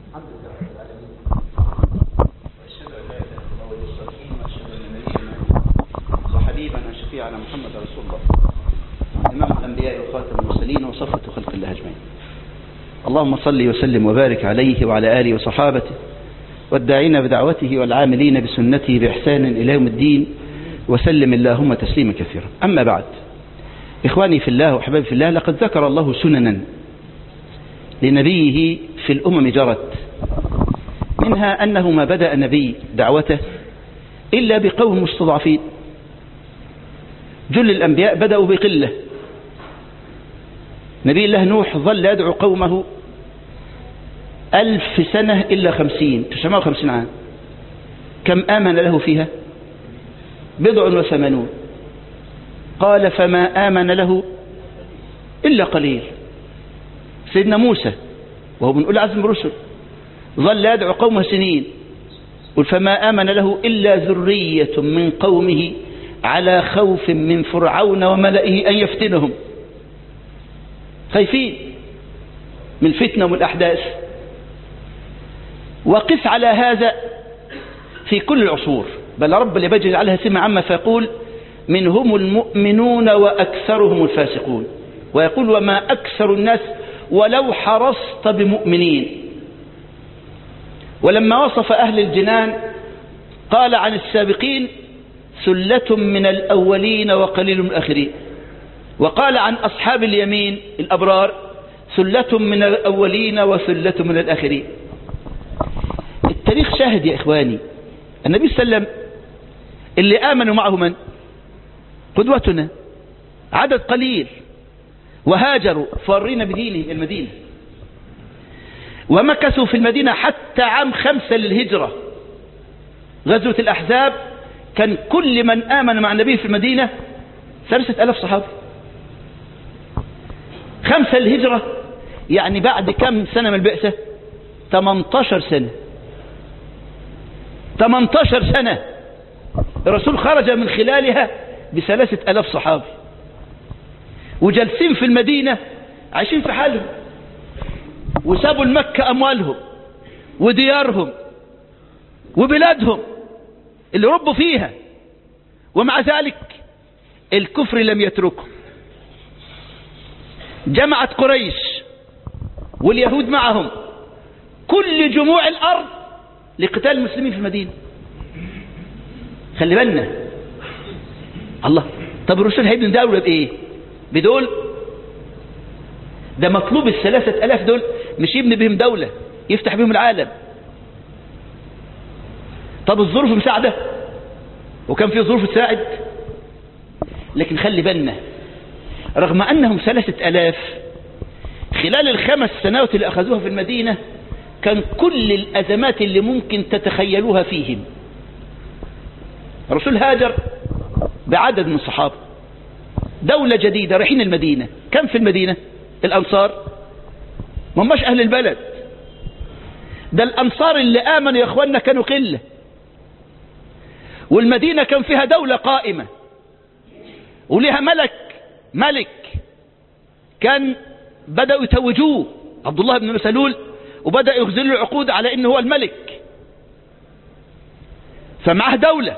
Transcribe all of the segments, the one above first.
الحمد لله رب العالمين واشهد ان لا اله الا الله ولي الصالحين واشهد ان نبينا وحبيبنا شفيعنا محمد رسول الله امام الانبياء وخاتم المرسلين وصفة خلق الله اجمعين اللهم صل وسلم وبارك عليه وعلى اله وصحابته والداعين بدعوته والعاملين بسنته باحسان الى يوم الدين وسلم اللهم تسليما كثيرا اما بعد إخواني في الله وحبابي في الله لقد ذكر الله سننا لنبيه في الأمم جرت منها أنه ما بدأ النبي دعوته إلا بقوم مستضعفين جل الأنبياء بدأوا بقلة نبي الله نوح ظل يدعو قومه ألف سنة إلا خمسين تسعمائة وخمسين عام كم آمن له فيها بضع وثمانون قال فما آمن له إلا قليل سيدنا موسى وهو من أولي عزم الرسل ظل يدعو قومه سنين قل فما آمن له إلا ذرية من قومه على خوف من فرعون وملئه أن يفتنهم خايفين من الفتنة والأحداث وقف على هذا في كل العصور بل رب اللي بجل عليها سمع عما فيقول منهم المؤمنون وأكثرهم الفاسقون ويقول وما أكثر الناس ولو حرصت بمؤمنين ولما وصف أهل الجنان قال عن السابقين ثلة من الأولين وقليل من الآخرين وقال عن أصحاب اليمين الأبرار ثلة من الأولين وثلة من الآخرين التاريخ شاهد يا إخواني النبي صلى الله عليه وسلم اللي آمنوا معه من قدوتنا عدد قليل وهاجروا فارين بدينه المدينة ومكثوا في المدينة حتى عام خمسة للهجرة غزوة الأحزاب كان كل من آمن مع النبي في المدينة ثلاثة ألاف صحابي خمسة للهجرة يعني بعد كم سنة من البعثة 18 سنة 18 سنة الرسول خرج من خلالها بثلاثة ألاف صحابي وجالسين في المدينة عايشين في حالهم وسابوا المكة أموالهم وديارهم وبلادهم اللي ربوا فيها ومع ذلك الكفر لم يتركه جمعت قريش واليهود معهم كل جموع الأرض لقتال المسلمين في المدينة خلي بالنا الله طب الرسول هيبني دولة بإيه بدول ده مطلوب الثلاثة ألاف دول مش يبني بهم دولة يفتح بهم العالم طب الظروف مساعدة وكان في ظروف تساعد لكن خلي بالنا رغم أنهم ثلاثة ألاف خلال الخمس سنوات اللي أخذوها في المدينة كان كل الأزمات اللي ممكن تتخيلوها فيهم الرسول هاجر بعدد من الصحابة دولة جديدة رايحين المدينة كم في المدينة الأنصار ما هماش أهل البلد ده الأنصار اللي آمنوا يا أخوانا كانوا قلة والمدينة كان فيها دولة قائمة وليها ملك ملك كان بدأوا يتوجوه عبد الله بن مسلول وبدأ يغزل له عقود على انه هو الملك فمعاه دولة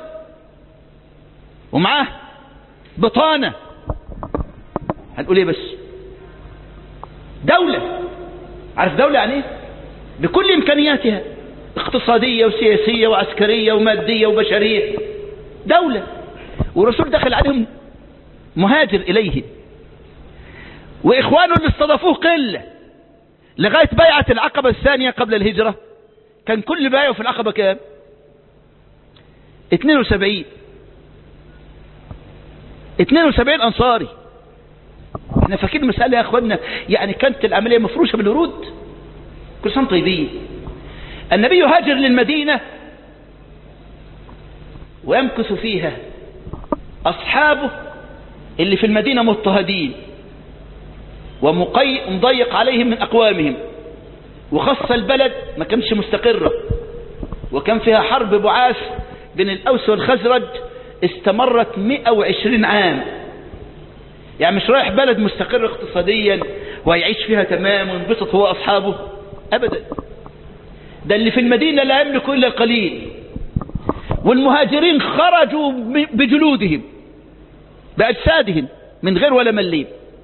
ومعاه بطانة هنقول ايه بس دولة عارف دولة يعني ايه بكل امكانياتها اقتصادية وسياسية وعسكرية ومادية وبشرية دولة والرسول دخل عليهم مهاجر اليه واخوانه اللي استضافوه قلة لغاية بيعة العقبة الثانية قبل الهجرة كان كل بايعه في العقبة كام 72 72 انصاري احنا فاكرين المسألة يا اخوانا يعني كانت العملية مفروشة بالورود كل سنة طيبين النبي يهاجر للمدينة ويمكث فيها اصحابه اللي في المدينة مضطهدين ومضيق عليهم من أقوامهم وخاصة البلد ما كانش مستقرة وكان فيها حرب بعاث بين الأوس والخزرج استمرت 120 عام يعني مش رايح بلد مستقر اقتصاديا ويعيش فيها تمام وينبسط هو أصحابه أبدا ده اللي في المدينة لا يملك إلا القليل والمهاجرين خرجوا بجلودهم بأجسادهم من غير ولا مليم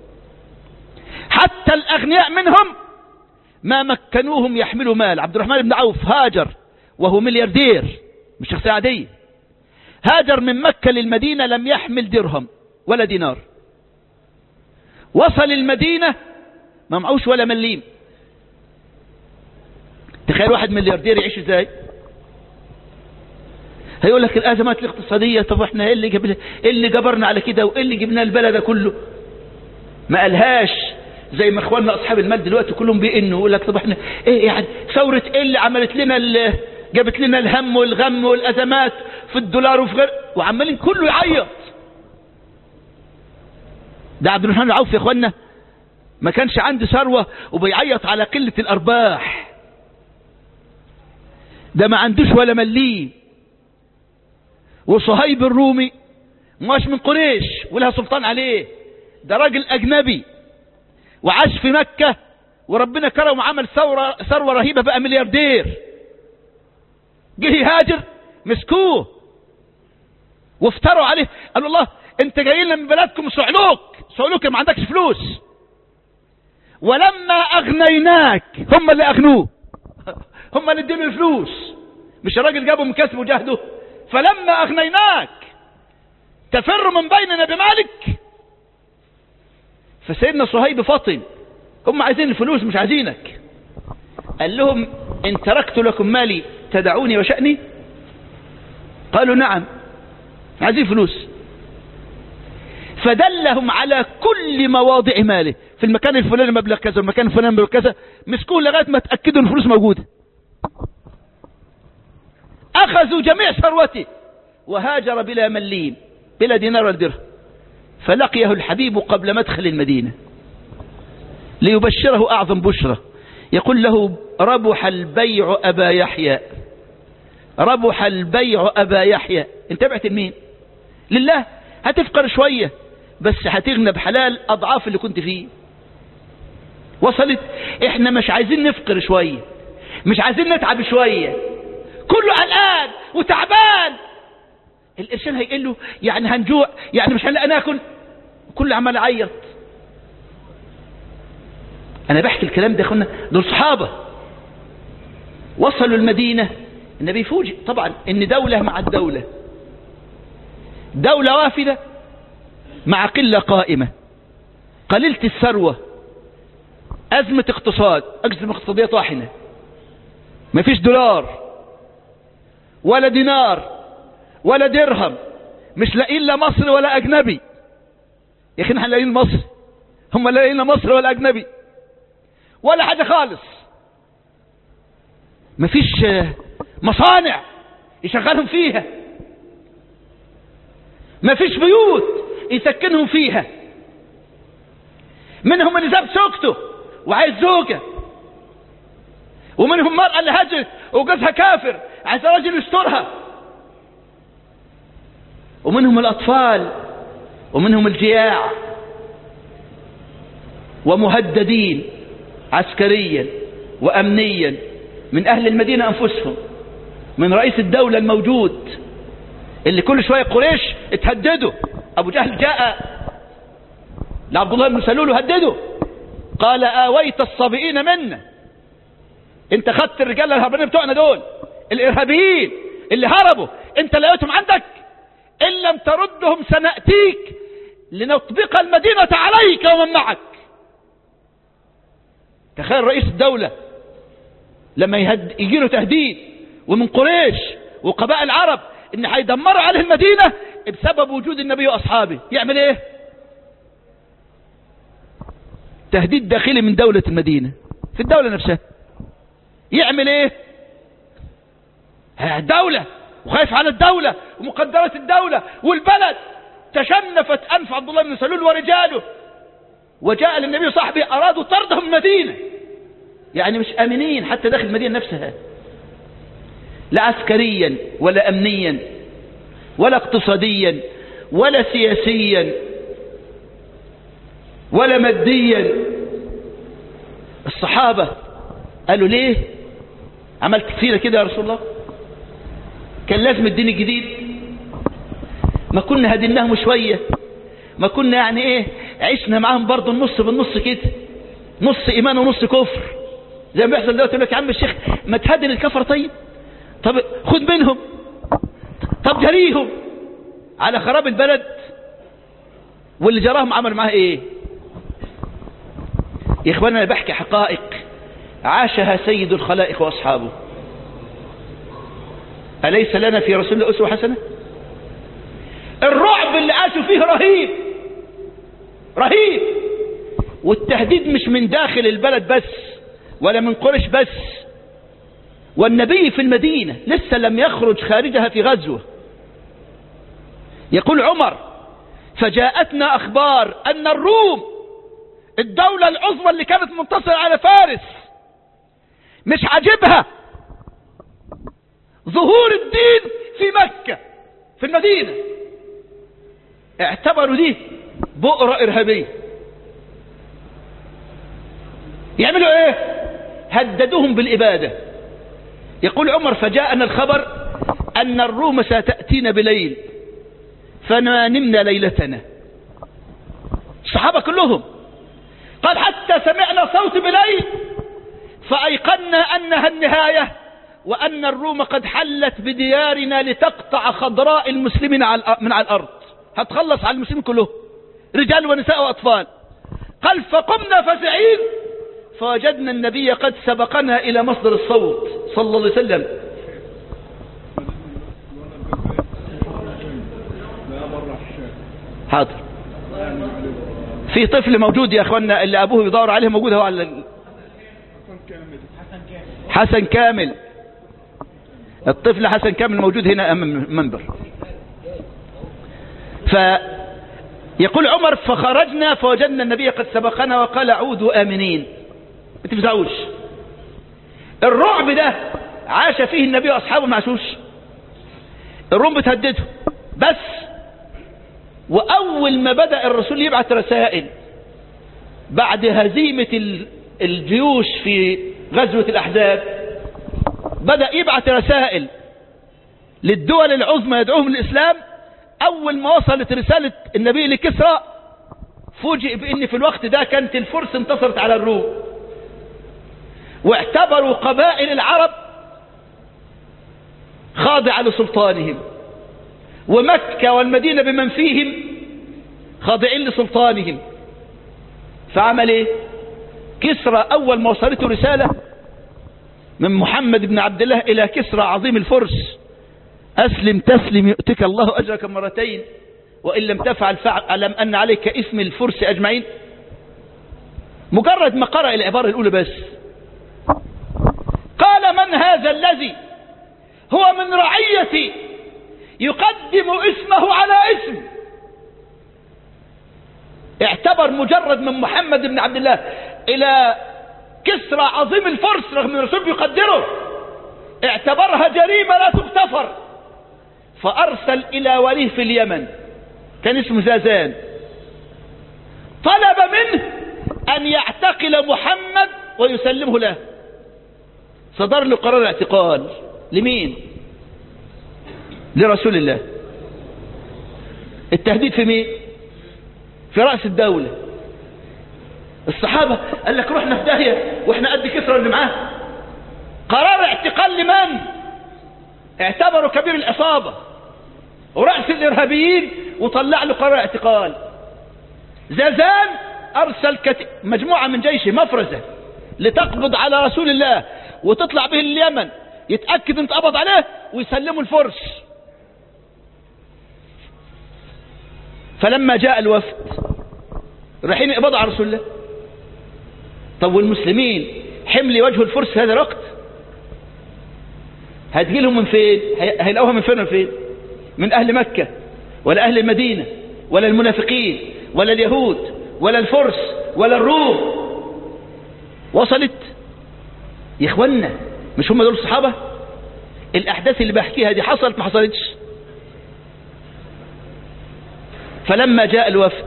حتى الأغنياء منهم ما مكنوهم يحملوا مال عبد الرحمن بن عوف هاجر وهو ملياردير مش شخصية عادية هاجر من مكة للمدينة لم يحمل درهم ولا دينار وصل المدينة ما معوش ولا مليم تخيل واحد ملياردير يعيش ازاي هيقول لك الازمات الاقتصادية طب احنا ايه اللي, جب... إيه اللي جبرنا على كده وايه اللي جبنا البلد كله ما قالهاش زي ما اخواننا اصحاب المال دلوقتي كلهم بيئنوا يقول لك طب احنا ايه يعني ثورة ايه اللي عملت لنا اللي جابت لنا الهم والغم والازمات في الدولار وفي غير وعمالين كله يعيط ده عبد الرحمن العوف يا اخوانا ما كانش عنده ثروة وبيعيط على قلة الارباح ده ما عندوش ولا مليه وصهيب الرومي مش من قريش ولها سلطان عليه ده راجل اجنبي وعاش في مكة وربنا كرمه وعمل ثورة ثروة رهيبة بقى ملياردير جه يهاجر مسكوه وافتروا عليه قالوا الله انت جاي لنا من بلدكم صعلوك صعلوك ما عندكش فلوس ولما اغنيناك هم اللي اغنوه هم اللي اديله الفلوس مش الراجل جابه من كسبه وجهده فلما اغنيناك تفر من بيننا بمالك فسيدنا صهيب فطن هم عايزين الفلوس مش عايزينك قال لهم ان تركت لكم مالي تدعوني وشأني قالوا نعم عايزين فلوس فدلهم على كل مواضع ماله في المكان الفلاني مبلغ كذا والمكان الفلاني مبلغ كذا مسكوه لغايه ما تاكدوا ان الفلوس موجوده اخذوا جميع ثروته وهاجر بلا مليم بلا دينار ولا درهم فلقيه الحبيب قبل مدخل المدينه ليبشره اعظم بشرى يقول له ربح البيع ابا يحيى ربح البيع ابا يحيى انت بعت لمين لله هتفقر شويه بس هتغنى بحلال اضعاف اللي كنت فيه وصلت احنا مش عايزين نفقر شويه مش عايزين نتعب شويه كله قلقان وتعبان القرشين هيقول له يعني هنجوع يعني مش هنلاقي ناكل كله عمال يعيط انا بحكي الكلام ده يا اخوانا دول صحابه وصلوا المدينه النبي فوجئ طبعا ان دوله مع الدوله دوله وافده مع قله قائمه قليله الثروه ازمه اقتصاد ازمه اقتصاديه طاحنه مفيش دولار ولا دينار ولا درهم مش لاقيين لا مصر ولا اجنبي يا اخي احنا لاقيين مصر هم لاقيين لا مصر ولا اجنبي ولا حاجه خالص مفيش مصانع يشغلهم فيها مفيش بيوت يسكنهم فيها منهم اللي ساب زوجته وعايز زوجه ومنهم مرأة اللي هجرت وجوزها كافر عايز راجل يسترها ومنهم الأطفال ومنهم الجياع ومهددين عسكريا وأمنيا من أهل المدينة أنفسهم من رئيس الدولة الموجود اللي كل شوية قريش اتهددوا أبو جهل جاء لعبد الله بن سلول وهدده قال آويت الصابئين منا انت خدت الرجال الهربانين بتوعنا دول الارهابيين اللي هربوا انت لقيتهم عندك ان لم تردهم سنأتيك لنطبق المدينة عليك ومن معك تخيل رئيس الدولة لما يهد... يجي له تهديد ومن قريش وقبائل العرب ان هيدمروا عليه المدينة بسبب وجود النبي واصحابه يعمل ايه تهديد داخلي من دولة المدينة في الدولة نفسها يعمل ايه دولة وخايف على الدولة ومقدرات الدولة والبلد تشنفت أنف عبد الله بن سلول ورجاله وجاء للنبي صاحبه أرادوا طردهم من المدينة يعني مش أمنين حتى داخل المدينة نفسها لا عسكريا ولا أمنيا ولا اقتصاديا ولا سياسيا ولا ماديا الصحابة قالوا ليه عملت كثيرة كده يا رسول الله كان لازم الدين الجديد ما كنا هديناهم شوية ما كنا يعني ايه عشنا معاهم برضه النص بالنص كده نص ايمان ونص كفر زي ما بيحصل دلوقتي يقول لك يا عم الشيخ ما تهدن الكفر طيب طب خد منهم طب جريهم على خراب البلد واللي جراهم عمل معاه ايه يا اخوانا انا بحكي حقائق عاشها سيد الخلائق واصحابه اليس لنا في رسول الله اسوه حسنه الرعب اللي عاشوا فيه رهيب رهيب والتهديد مش من داخل البلد بس ولا من قريش بس والنبي في المدينة لسه لم يخرج خارجها في غزوة يقول عمر فجاءتنا أخبار أن الروم الدولة العظمى اللي كانت منتصرة على فارس مش عاجبها ظهور الدين في مكة في المدينة اعتبروا دي بؤرة إرهابية يعملوا ايه هددوهم بالإبادة يقول عمر فجاءنا الخبر أن الروم ستأتينا بليل فما نمنا ليلتنا الصحابة كلهم قال حتى سمعنا صوت بليل فأيقنا أنها النهاية وأن الروم قد حلت بديارنا لتقطع خضراء المسلمين من على الأرض هتخلص على المسلمين كلهم رجال ونساء وأطفال قال فقمنا فزعين فوجدنا النبي قد سبقنا إلى مصدر الصوت صلى الله عليه وسلم حاضر في طفل موجود يا اخوانا اللي ابوه يدور عليه موجود هو على ال... حسن كامل الطفل حسن كامل موجود هنا امام المنبر فيقول عمر فخرجنا فوجدنا النبي قد سبقنا وقال عودوا امنين ما تفزعوش الرعب ده عاش فيه النبي واصحابه ما عاشوش الروم بتهدده بس واول ما بدأ الرسول يبعث رسائل بعد هزيمة الجيوش في غزوة الاحزاب بدأ يبعث رسائل للدول العظمى يدعوهم للاسلام اول ما وصلت رسالة النبي لكسرى فوجئ بان في الوقت ده كانت الفرس انتصرت على الروم واعتبروا قبائل العرب خاضعة لسلطانهم ومكة والمدينة بمن فيهم خاضعين لسلطانهم فعمل ايه كسرى اول ما وصلته رسالة من محمد بن عبد الله الى كسرى عظيم الفرس اسلم تسلم يؤتك الله اجرك مرتين وان لم تفعل فاعلم ان عليك اسم الفرس اجمعين مجرد ما قرأ العبارة الاولى بس قال من هذا الذي هو من رعيتي يقدم اسمه على اسم اعتبر مجرد من محمد بن عبد الله الى كسرى عظيم الفرس رغم ان الرسول يقدره اعتبرها جريمة لا تغتفر فارسل الى وليه في اليمن كان اسمه زازان طلب منه ان يعتقل محمد ويسلمه له صدر له قرار اعتقال لمين لرسول الله التهديد في مين في رأس الدولة الصحابة قال لك رحنا في داهية واحنا قد كسرى اللي معاه قرار اعتقال لمن اعتبروا كبير العصابة ورأس الارهابيين وطلع له قرار اعتقال زازان ارسل كت... مجموعة من جيشه مفرزة لتقبض على رسول الله وتطلع به اليمن يتأكد ان تقبض عليه ويسلموا الفرس فلما جاء الوفد رايحين يقبضوا على رسول الله طب والمسلمين حمل وجه الفرس في هذا الوقت هتجي لهم من فين هيلاقوها من فين وفين من اهل مكة ولا اهل المدينة ولا المنافقين ولا اليهود ولا الفرس ولا الروم وصلت يا اخوانا مش هم دول الصحابة الاحداث اللي بحكيها دي حصلت ما حصلتش فلما جاء الوفد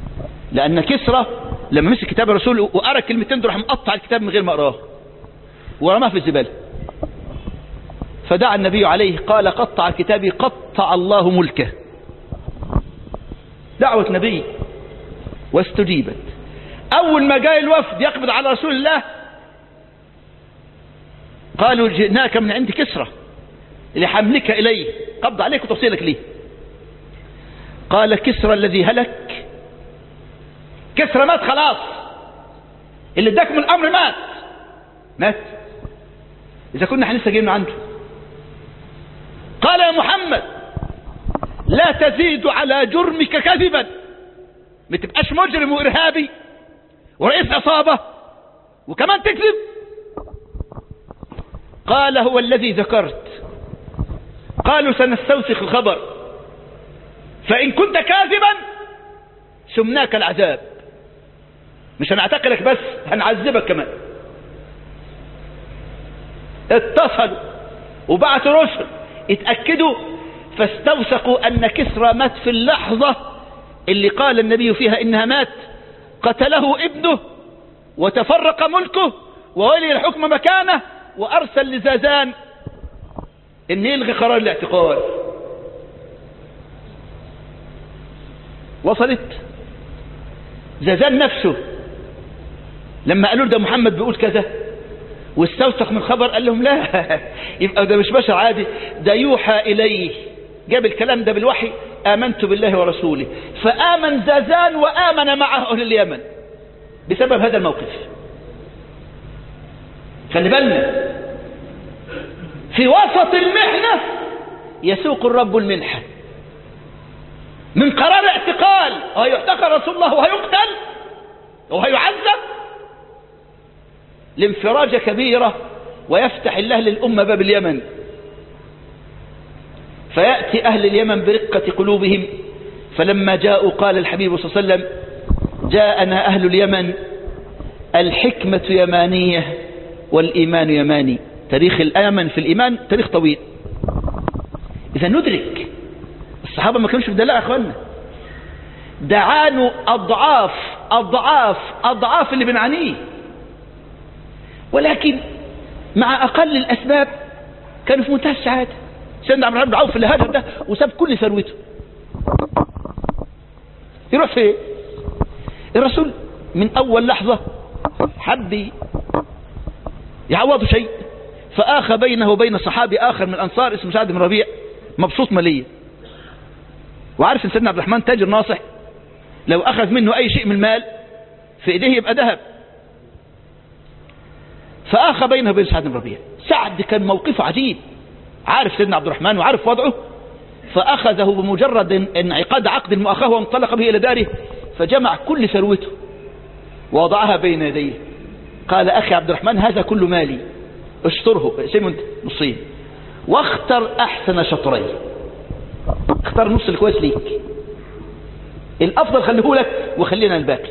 لأن كسرى لما مسك كتاب الرسول وقرأ كلمتين دول راح مقطع الكتاب من غير ما اقراه ورماه في الزبالة فدعا النبي عليه قال قطع كتابي قطع الله ملكه دعوة نبي واستجيبت أول ما جاء الوفد يقبض على رسول الله قالوا جئناك من عند كسرى لحملك إليه قبض عليك وتوصيلك ليه قال كسرى الذي هلك كسرى مات خلاص اللي اداك من الأمر مات مات إذا كنا احنا لسه جايين عنده قال يا محمد لا تزيد على جرمك كذبا ما تبقاش مجرم وإرهابي ورئيس عصابة وكمان تكذب قال هو الذي ذكرت قالوا سنستوثق الخبر فإن كنت كاذبا سمناك العذاب مش هنعتقلك بس هنعذبك كمان اتصلوا وبعثوا رسل اتأكدوا فاستوثقوا أن كسرى مات في اللحظة اللي قال النبي فيها إنها مات قتله ابنه وتفرق ملكه وولي الحكم مكانه وأرسل لزازان إن يلغي قرار الاعتقال وصلت زازان نفسه لما قالوا له ده محمد بيقول كذا واستوثق من خبر قال لهم لا يبقى ده مش بشر عادي ده يوحى إليه جاب الكلام ده بالوحي آمنت بالله ورسوله فآمن زازان وآمن معه أهل اليمن بسبب هذا الموقف خلي بالنا في وسط المحنة يسوق الرب المنحة من قرار اعتقال وهيعتقل رسول الله وهيقتل وهيعذب لانفراجة كبيرة ويفتح الله للأمة باب اليمن فيأتي أهل اليمن برقة قلوبهم فلما جاءوا قال الحبيب صلى الله عليه وسلم جاءنا أهل اليمن الحكمة يمانية والإيمان يماني تاريخ الآمن في الإيمان تاريخ طويل إذا ندرك الصحابة ما كانوش بدلاء يا أخوانا دعانوا أضعاف أضعاف أضعاف اللي بنعانيه ولكن مع أقل الأسباب كانوا في منتهى السعادة سيدنا عبد الرحمن بن عوف اللي هاجر ده وساب كل ثروته يروح فين الرسول من أول لحظة حب يعوضه شيء فآخى بينه وبين صحابي آخر من الأنصار اسمه سعد بن ربيع مبسوط ماليا وعارف ان سيدنا عبد الرحمن تاجر ناصح لو أخذ منه أي شيء من المال في إيديه يبقى ذهب فآخى بينه وبين سعد بن ربيع سعد كان موقفه عجيب عارف سيدنا عبد الرحمن وعارف وضعه فأخذه بمجرد انعقاد عقد المؤاخاه وانطلق به إلى داره فجمع كل ثروته ووضعها بين يديه قال أخي عبد الرحمن هذا كل مالي اشطره اقسمه انت نصين واختر أحسن شطرين اختار النص الكويس ليك الأفضل خليه لك وخلينا الباقي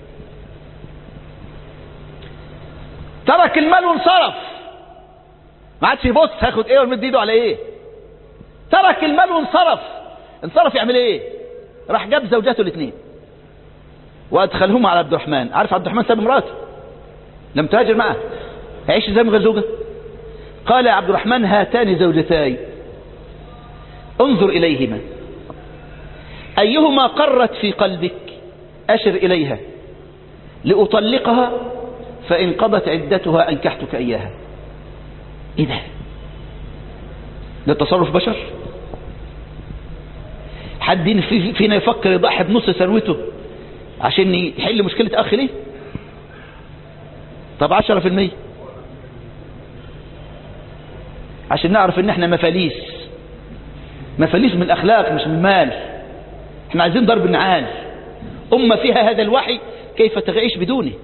ترك المال وانصرف ما عادش يبص هاخد ايه ويمد ايده على ايه ترك المال وانصرف انصرف يعمل ايه راح جاب زوجاته الاثنين وادخلهما على عبد الرحمن عارف عبد الرحمن ساب مراته لم تهاجر معه هيعيش ازاي من غير زوجه قال يا عبد الرحمن هاتان زوجتاي انظر اليهما ايهما قرت في قلبك اشر اليها لاطلقها فان قضت عدتها انكحتك اياها ايه ده ده تصرف بشر حد فينا يفكر يضحي بنص ثروته عشان يحل مشكلة اخ ليه طب عشرة في المية عشان نعرف ان احنا مفاليس مفاليس من الاخلاق مش من المال احنا عايزين ضرب النعال امة فيها هذا الوحي كيف تعيش بدونه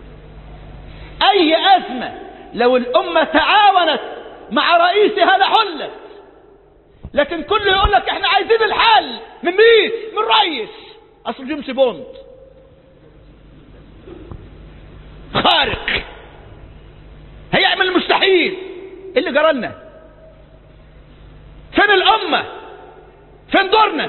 اي ازمة لو الامة تعاونت مع رئيسها لحلت لكن كله يقول لك احنا عايزين الحل من مين من رئيس اصل جيمس بوند خارق هيعمل المستحيل إيه اللي جرى لنا فين الامه فين دورنا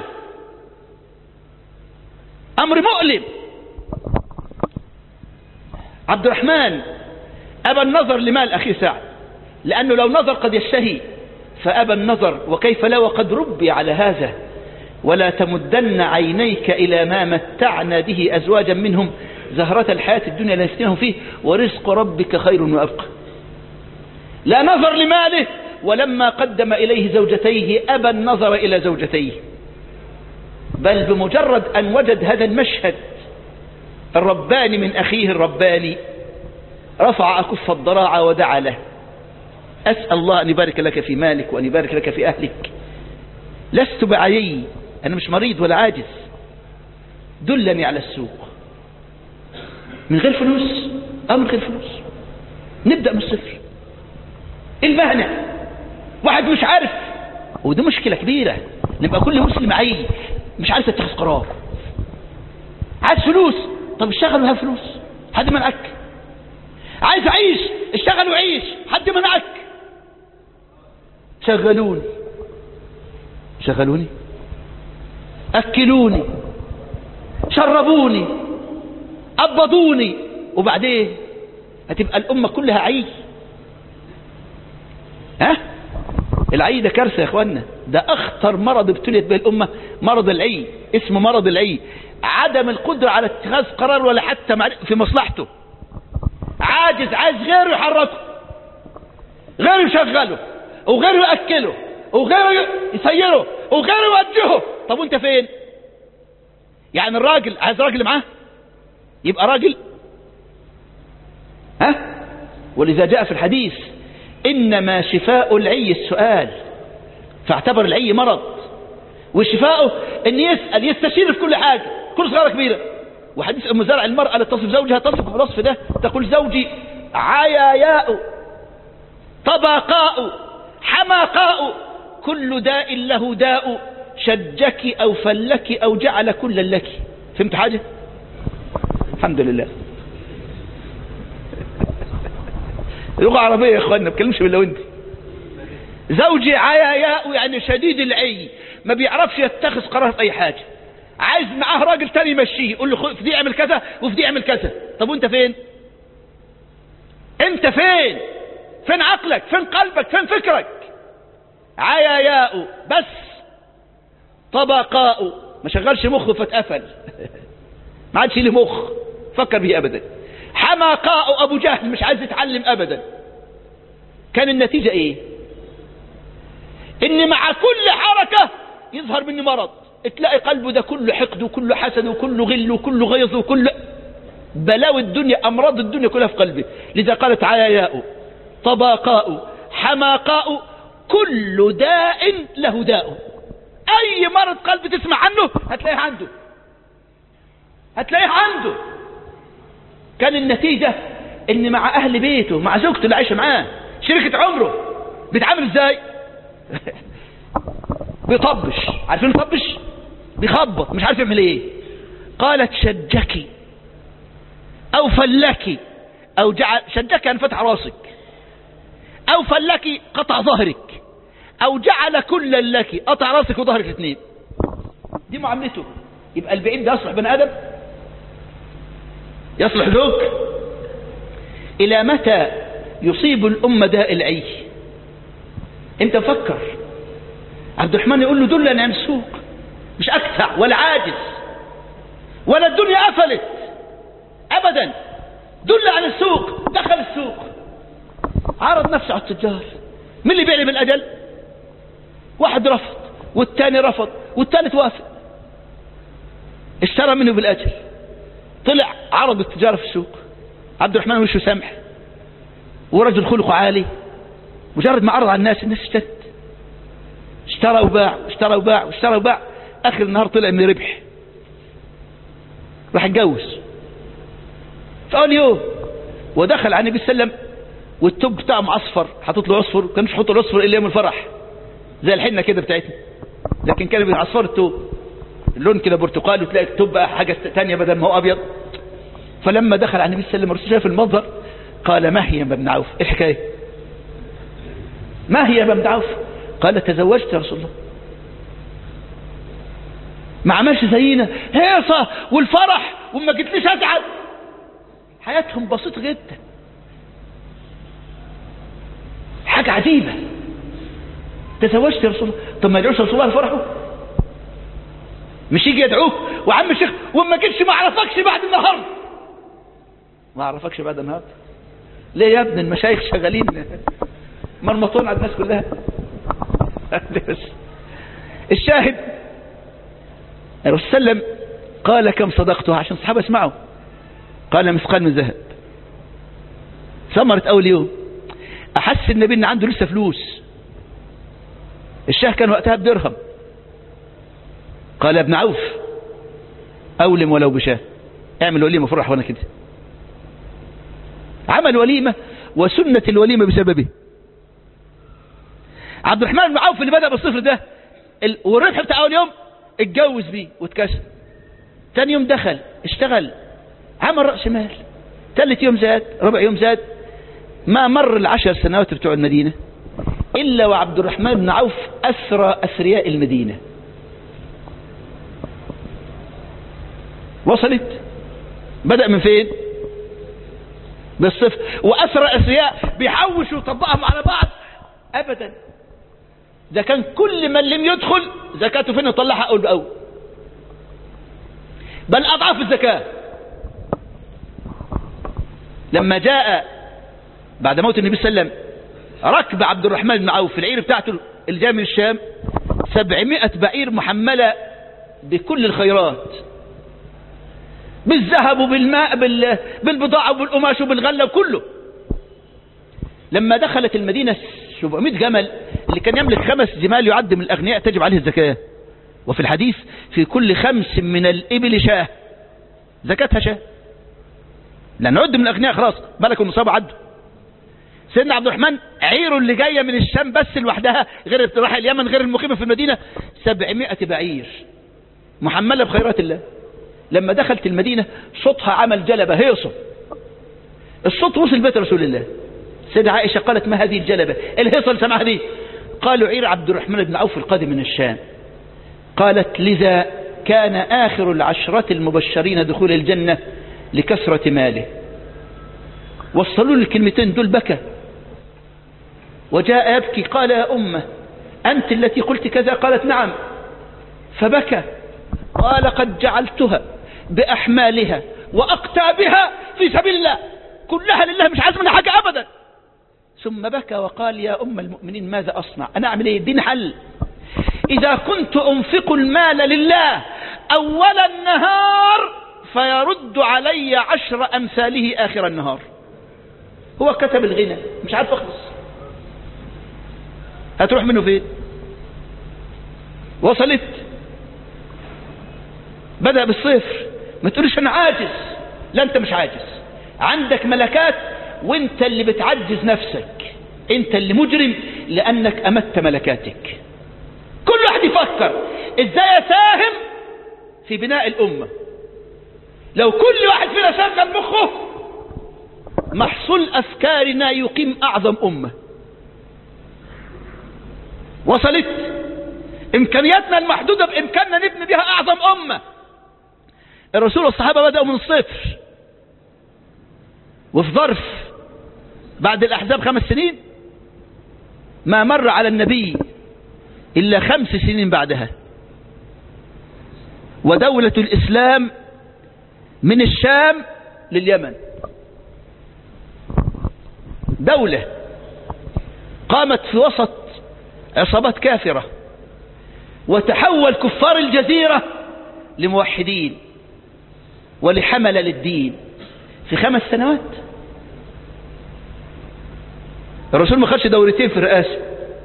امر مؤلم عبد الرحمن ابى النظر لمال اخيه سعد لأنه لو نظر قد يشتهي فأبى النظر وكيف لا وقد ربي على هذا ولا تمدن عينيك إلى ما متعنا به أزواجا منهم زهرة الحياة الدنيا لنفتنهم فيه ورزق ربك خير وأبقى لا نظر لماله ولما قدم إليه زوجتيه أبى النظر إلى زوجتيه بل بمجرد أن وجد هذا المشهد الرباني من أخيه الرباني رفع أكف الضراعة ودعا له أسأل الله أن يبارك لك في مالك وأن يبارك لك في أهلك لست بعيي أنا مش مريض ولا عاجز دلني على السوق من غير فلوس أو من غير فلوس نبدأ من الصفر المهنة واحد مش عارف ودي مشكلة كبيرة نبقى كل مسلم عي مش عارف يتخذ قرار عايز فلوس طب اشتغل وهات فلوس حد منعك عايز اعيش اشتغل وعيش حد منعك شغلوني شغلوني اكلوني شربوني قبضوني وبعدين هتبقى الامه كلها عي ها العي ده كارثه يا اخوانا ده اخطر مرض ابتليت به الامه مرض العي اسمه مرض العي عدم القدره على اتخاذ قرار ولا حتى في مصلحته عاجز عايز غيره يحركه غيره يشغله وغيره ياكله وغيره يسيره وغيره يوجهه طب وانت فين يعني الراجل عايز راجل معاه يبقى راجل ها ولذا جاء في الحديث إنما شفاء العي السؤال فاعتبر العي مرض وشفاؤه ان يسأل يستشير في كل حاجة كل صغيرة كبيرة وحديث ام زرع المرأة لتصف زوجها تصف بالوصف ده تقول زوجي عياياء طبقاء حماقاء كل داء له داء شجك او فلك او جعل كل لك فهمت حاجة الحمد لله لغة عربية يا اخوانا ما بكلمش بالله وانت زوجي عياياء يعني شديد العي ما بيعرفش يتخذ قرار في اي حاجة عايز معاه راجل تاني يمشيه يقول له في دي اعمل كذا وفي دي اعمل كذا طب وانت فين انت فين فين عقلك فين قلبك فين فكرك عياياء بس طبقاء ما شغلش مخه فاتقفل ما عادش له مخ فكر به ابدا حماقاء ابو جهل مش عايز يتعلم ابدا كان النتيجة ايه ان مع كل حركة يظهر مني مرض تلاقي قلبه ده كله حقد وكله حسد وكله غل وكله غيظ وكله بلاوي الدنيا امراض الدنيا كلها في قلبه لذا قالت عياياء طباقاء حماقاء كل داء له داء اي مرض قلب تسمع عنه هتلاقيه عنده هتلاقيه عنده كان النتيجة ان مع اهل بيته مع زوجته اللي عايشة معاه شركة عمره بيتعامل ازاي بيطبش عارفين يطبش بيخبط مش عارف يعمل ايه قالت شجكي او فلكي او جعل شجكي ان فتح راسك او فلكي قطع ظهرك او جعل كل لك قطع راسك وظهرك الاثنين دي معاملته يبقى البعيد ده يصلح بني ادم يصلح زوج الى متى يصيب الامه داء العي انت فكر عبد الرحمن يقول له دلني عن السوق مش اكتع ولا عاجز ولا الدنيا قفلت ابدا دل عن السوق دخل السوق عرض نفسه على التجار مين اللي بيع لي بالاجل واحد رفض والتاني رفض والتالت وافق اشترى منه بالاجل طلع عرض التجاره في السوق عبد الرحمن وشه سمح ورجل خلقه عالي مجرد ما عرض على الناس الناس اشترت اشترى وباع اشترى وباع واشترى وباع اخر النهار طلع من ربح راح اتجوز فقال يوم ودخل على النبي صلى الله عليه وسلم والتوب بتاعه معصفر حاطط له عصفر كانش يحط له عصفر الا يوم الفرح زي الحنه كده بتاعتنا لكن كان بيعصفر التوب اللون كده برتقالي وتلاقي التوب بقى حاجه ثانيه بدل ما هو ابيض فلما دخل على النبي صلى الله عليه وسلم الرسول شاف المنظر قال ما هي يا ابن عوف ايه الحكايه ما هي يا ابن عوف قال تزوجت يا رسول الله ما عملش زينا هيصة والفرح وما جيتليش ازعل حياتهم بسيطة جدا حاجة حاجة عجيبة تزوجت يا رسول الله طب ما يدعوش رسول الله فرحه مش يجي يدعوك وعم الشيخ وما جيتش ما اعرفكش بعد النهار ما اعرفكش بعد النهار ليه يا ابن المشايخ شغالين مرمطون على الناس كلها بس الشاهد الرسول صلى الله عليه وسلم قال كم صدقتها عشان الصحابة يسمعوا قال مثقال من ذهب ثمرة أول يوم أحس النبي إن عنده لسه فلوس الشاه كان وقتها بدرهم قال يا ابن عوف أولم ولو بشاه اعمل وليمة فرح وانا كده عمل وليمة وسنة الوليمة بسببه عبد الرحمن بن عوف اللي بدأ بالصفر ده ال... والربح بتاع أول يوم اتجوز بيه واتكسر تاني يوم دخل اشتغل عمل رأس مال ثالث يوم زاد ربع يوم زاد ما مر العشر سنوات بتوع المدينة إلا وعبد الرحمن بن عوف أسرى أثرياء المدينة وصلت بدأ من فين بالصفر وأسرى أثرياء بيحوشوا وطبقهم على بعض أبدا ده كان كل من لم يدخل زكاته فين يطلعها أول بأول بل أضعاف الزكاة لما جاء بعد موت النبي صلى الله عليه وسلم ركب عبد الرحمن بن عوف في العير بتاعته اللي جاي من الشام سبعمائة بعير محملة بكل الخيرات بالذهب وبالماء بال... بالبضاعة وبالقماش وبالغلة وكله لما دخلت المدينة 700 جمل اللي كان يملك خمس جمال يعد من الأغنياء تجب عليه الزكاة وفي الحديث في كل خمس من الإبل شاه زكاتها شاه لأن عد من الأغنياء خلاص ملكوا النصاب عدوا سيدنا عبد الرحمن عيره اللي جاية من الشام بس لوحدها غير راح اليمن غير المقيمة في المدينة 700 بعير محملة بخيرات الله لما دخلت المدينة صوتها عمل جلبة هيصة الصوت وصل بيت رسول الله سيدة عائشة قالت ما هذه الجلبة الهيصة اللي سمعها دي قالوا عير عبد الرحمن بن عوف القادم من الشام قالت لذا كان آخر العشرة المبشرين دخول الجنة لكثرة ماله وصلوا له الكلمتين دول بكى وجاء يبكي قال يا أمة أنت التي قلت كذا قالت نعم فبكى قال قد جعلتها بأحمالها وأقتابها في سبيل الله كلها لله مش عايز منها حاجة أبدا ثم بكى وقال يا أم المؤمنين ماذا أصنع أنا أعمل إيه دين حل إذا كنت أنفق المال لله أول النهار فيرد علي عشر أمثاله آخر النهار هو كتب الغنى مش عارف أخلص هتروح منه فين وصلت بدأ بالصفر ما تقولش أنا عاجز لا أنت مش عاجز عندك ملكات وانت اللي بتعجز نفسك انت اللي مجرم لأنك أمت ملكاتك كل واحد يفكر ازاي يساهم في بناء الأمة لو كل واحد فينا شغل مخه محصول أفكارنا يقيم أعظم أمة وصلت إمكانياتنا المحدودة بإمكاننا نبني بها أعظم أمة الرسول والصحابة بدأوا من الصفر وفي ظرف بعد الأحزاب خمس سنين ما مر على النبي إلا خمس سنين بعدها ودولة الإسلام من الشام لليمن دولة قامت في وسط عصابات كافرة وتحول كفار الجزيرة لموحدين ولحمل للدين في خمس سنوات الرسول ما خدش دورتين في الرئاسة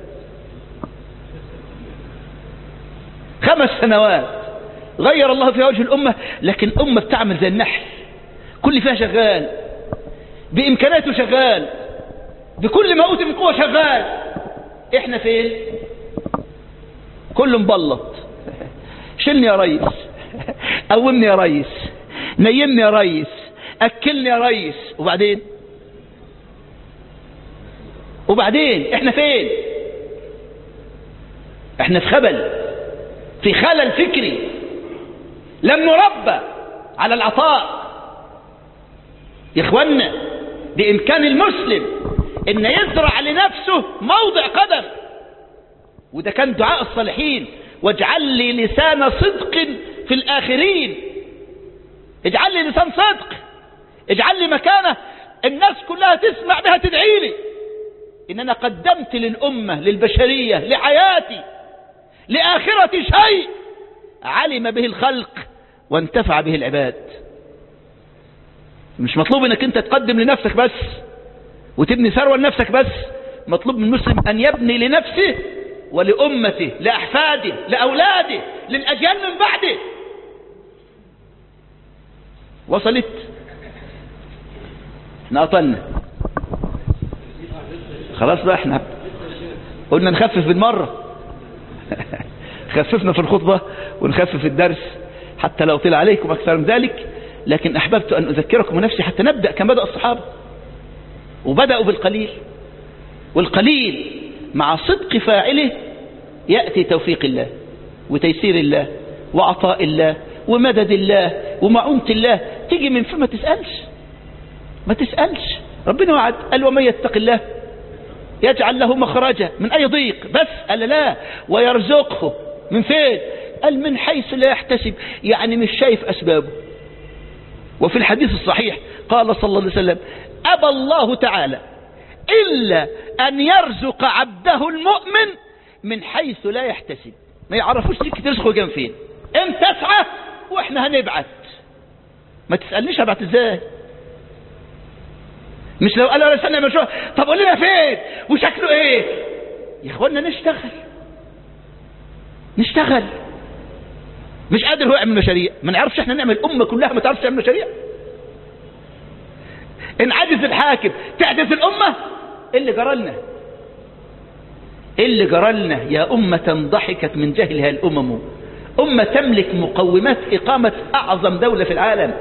خمس سنوات غير الله فيها وجه الأمة لكن أمة بتعمل زي النحل كل فيها شغال بإمكاناته شغال بكل ما أوتي من قوة شغال إحنا فين كله مبلط شلني يا ريس قومني يا ريس نيمني يا ريس أكلني يا ريس وبعدين وبعدين احنا فين احنا في خبل في خلل فكري لم نربى على العطاء يا اخوانا بامكان المسلم ان يزرع لنفسه موضع قدم وده كان دعاء الصالحين واجعل لي لسان صدق في الآخرين اجعل لي لسان صدق اجعل لي مكانة الناس كلها تسمع بها تدعي لي ان انا قدمت للأمة للبشرية لحياتي لآخرة شيء علم به الخلق وانتفع به العباد مش مطلوب انك انت تقدم لنفسك بس وتبني ثروة لنفسك بس مطلوب من المسلم ان يبني لنفسه ولأمته لأحفاده لأولاده للأجيال من بعده وصلت احنا قطلنا خلاص بقى احنا قلنا نخفف بالمرة خففنا في الخطبة ونخفف الدرس حتى لو طلع عليكم أكثر من ذلك لكن أحببت أن أذكركم ونفسي حتى نبدأ كما بدأ الصحابة وبدأوا بالقليل والقليل مع صدق فاعله يأتي توفيق الله وتيسير الله وعطاء الله ومدد الله ومعونة الله تيجي من فين ما تسألش ما تسألش ربنا وعد قال ومن يتق الله يجعل له مخرجا من أي ضيق بس قال لا ويرزقه من فين قال من حيث لا يحتسب يعني مش شايف أسبابه وفي الحديث الصحيح قال صلى الله عليه وسلم أبى الله تعالى إلا أن يرزق عبده المؤمن من حيث لا يحتسب ما يعرفوش سكة رزقه جنب فين انت تسعى واحنا هنبعت ما تسألنيش هبعت ازاي مش لو قالوا استنى مشروع طب قول لنا فين وشكله ايه يا اخوانا نشتغل نشتغل مش قادر هو يعمل مشاريع ما نعرفش احنا نعمل امه كلها ما تعرفش تعمل مشاريع ان عجز الحاكم تعجز الامه ايه اللي جرى لنا ايه اللي جرى لنا يا امه ضحكت من جهلها الامم امه تملك مقومات اقامه اعظم دوله في العالم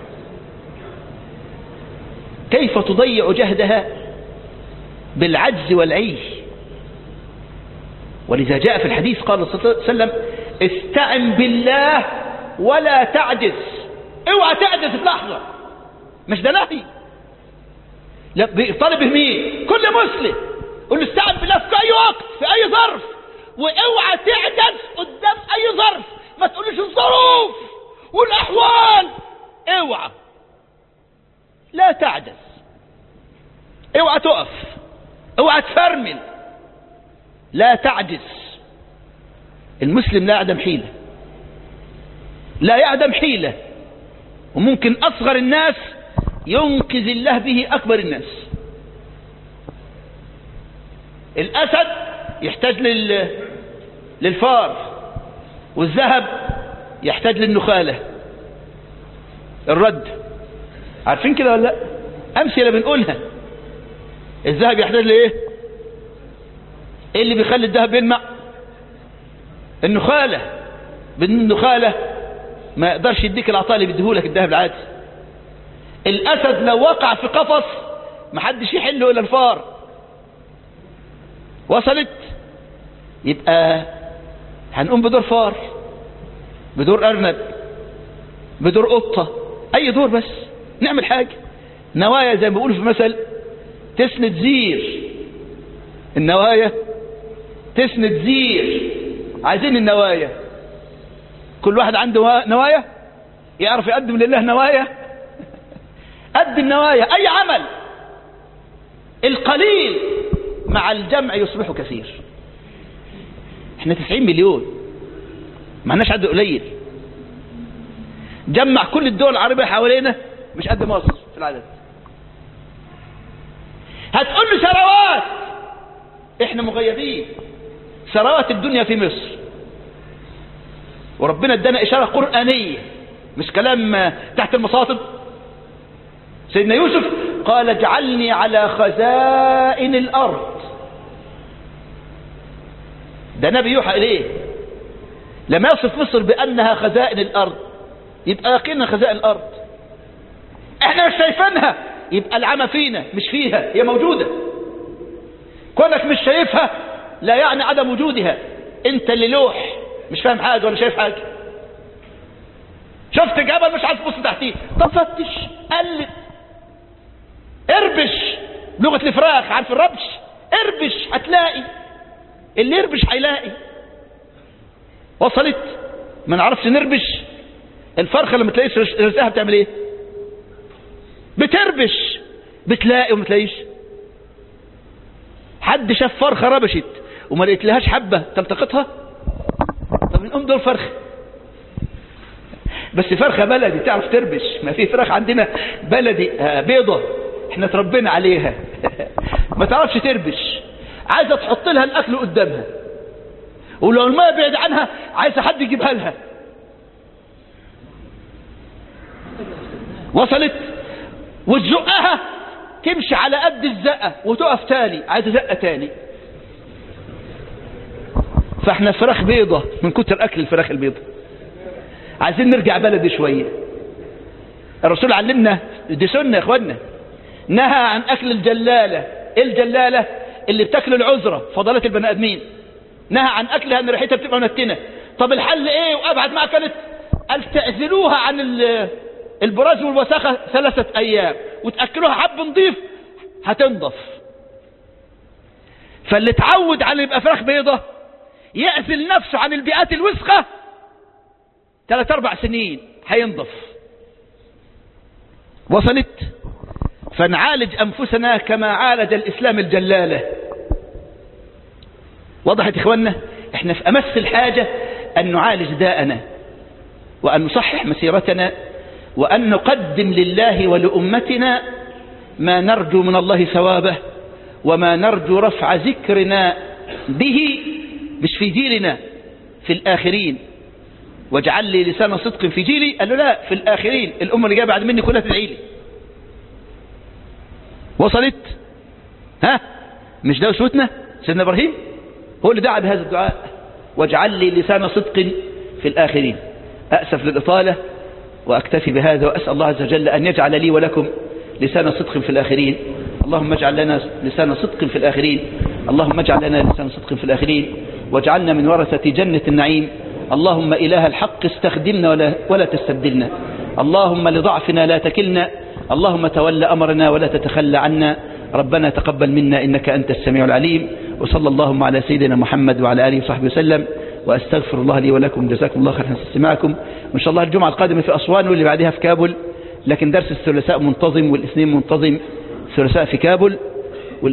كيف تضيع جهدها بالعجز والعيش ولذا جاء في الحديث قال صلى الله عليه وسلم استعن بالله ولا تعجز اوعى تعجز في لحظة مش ده نهي لا طالب مين كل مسلم قل له استعن بالله في اي وقت في اي ظرف واوعى تعجز قدام اي ظرف ما تقولش الظروف والاحوال اوعى لا تعجز اوعى تقف اوعى تفرمل لا تعجز المسلم لا يعدم حيلة لا يعدم حيلة وممكن أصغر الناس ينقذ الله به أكبر الناس الأسد يحتاج لل... للفار والذهب يحتاج للنخالة الرد عارفين كده ولا لا أمثلة بنقولها الذهب يحتاج لإيه ايه اللي بيخلي الذهب يلمع النخالة بالنخالة ما يقدرش يديك العطاء اللي بيديهولك الذهب العادي الاسد لو وقع في قفص محدش يحله الا الفار وصلت يبقى هنقوم بدور فار بدور ارنب بدور قطة اي دور بس نعمل حاجة نوايا زي ما بيقولوا في مثل تسند زير النوايا تسند زير عايزين النوايا كل واحد عنده نوايا يعرف يقدم لله نوايا قدم نوايا اي عمل القليل مع الجمع يصبح كثير احنا 90 مليون ما عندناش عدد قليل جمع كل الدول العربية حوالينا مش قد مصر في العدد هتقول له ثروات احنا مغيبين ثروات الدنيا في مصر وربنا ادانا اشاره قرانيه مش كلام تحت المصاطب سيدنا يوسف قال اجعلني على خزائن الارض ده نبي يوحى اليه لما يصف مصر بانها خزائن الارض يبقى يقينا خزائن الارض احنا مش شايفينها يبقى العمى فينا مش فيها هي موجوده كونك مش شايفها لا يعني عدم وجودها انت اللي لوح مش فاهم حاجة ولا شايف حاجة شفت جبل مش عايز تبص تحتيه طب فتش قلب اربش لغة الفراخ عارف الربش اربش هتلاقي اللي يربش هيلاقي وصلت ما نعرفش نربش الفرخة لما تلاقيش رزقها بتعمل ايه بتربش بتلاقي وما تلاقيش حد شاف فرخة ربشت وما لقيت لهاش حبة تلتقطها طب من ام دول فرخة بس فرخة بلدي تعرف تربش ما في فراخ عندنا بلدي بيضة احنا تربينا عليها ما تعرفش تربش عايزة تحط لها الاكل قدامها ولو الماء بعيد عنها عايزة حد يجيبها لها وصلت وتزقها تمشي على قد الزقة وتقف تاني عايزة زقة تاني فاحنا فراخ بيضة من كتر اكل الفراخ البيضة عايزين نرجع بلدي شوية الرسول علمنا دي سنة يا اخوانا نهى عن اكل الجلالة ايه الجلالة اللي بتاكل العذرة فضلات البني ادمين نهى عن اكلها ان ريحتها بتبقى منتنة طب الحل ايه وابعد ما اكلت قال تعزلوها عن البراز والوساخة ثلاثة ايام وتأكلوها حب نضيف هتنضف فاللي اتعود على يبقى فراخ بيضة يأذل نفسه عن البيئات الوسخة ثلاث اربع سنين هينضف وصلت فنعالج انفسنا كما عالج الاسلام الجلالة وضحت اخوانا احنا في امس الحاجة ان نعالج داءنا وان نصحح مسيرتنا وان نقدم لله ولامتنا ما نرجو من الله ثوابه وما نرجو رفع ذكرنا به مش في جيلنا في الاخرين واجعل لي لسان صدق في جيلي قال له لا في الآخرين الأمة اللي جايه بعد مني كلها تدعي لي وصلت ها مش ده أسوتنا سيدنا إبراهيم هو اللي دعا بهذا الدعاء واجعل لي لسان صدق في الآخرين أأسف للإطالة وأكتفي بهذا وأسأل الله عز وجل أن يجعل لي ولكم لسان صدق في الآخرين اللهم اجعل لنا لسان صدق في الآخرين اللهم اجعل لنا لسان صدق في الآخرين واجعلنا من ورثة جنة النعيم اللهم إله الحق استخدمنا ولا, ولا تستبدلنا اللهم لضعفنا لا تكلنا اللهم تولى أمرنا ولا تتخلى عنا ربنا تقبل منا إنك أنت السميع العليم وصلى اللهم على سيدنا محمد وعلى آله وصحبه وسلم وأستغفر الله لي ولكم جزاكم الله خير حسن استماعكم وإن شاء الله الجمعة القادمة في أسوان واللي بعدها في كابل لكن درس الثلاثاء منتظم والاثنين منتظم الثلاثاء في كابل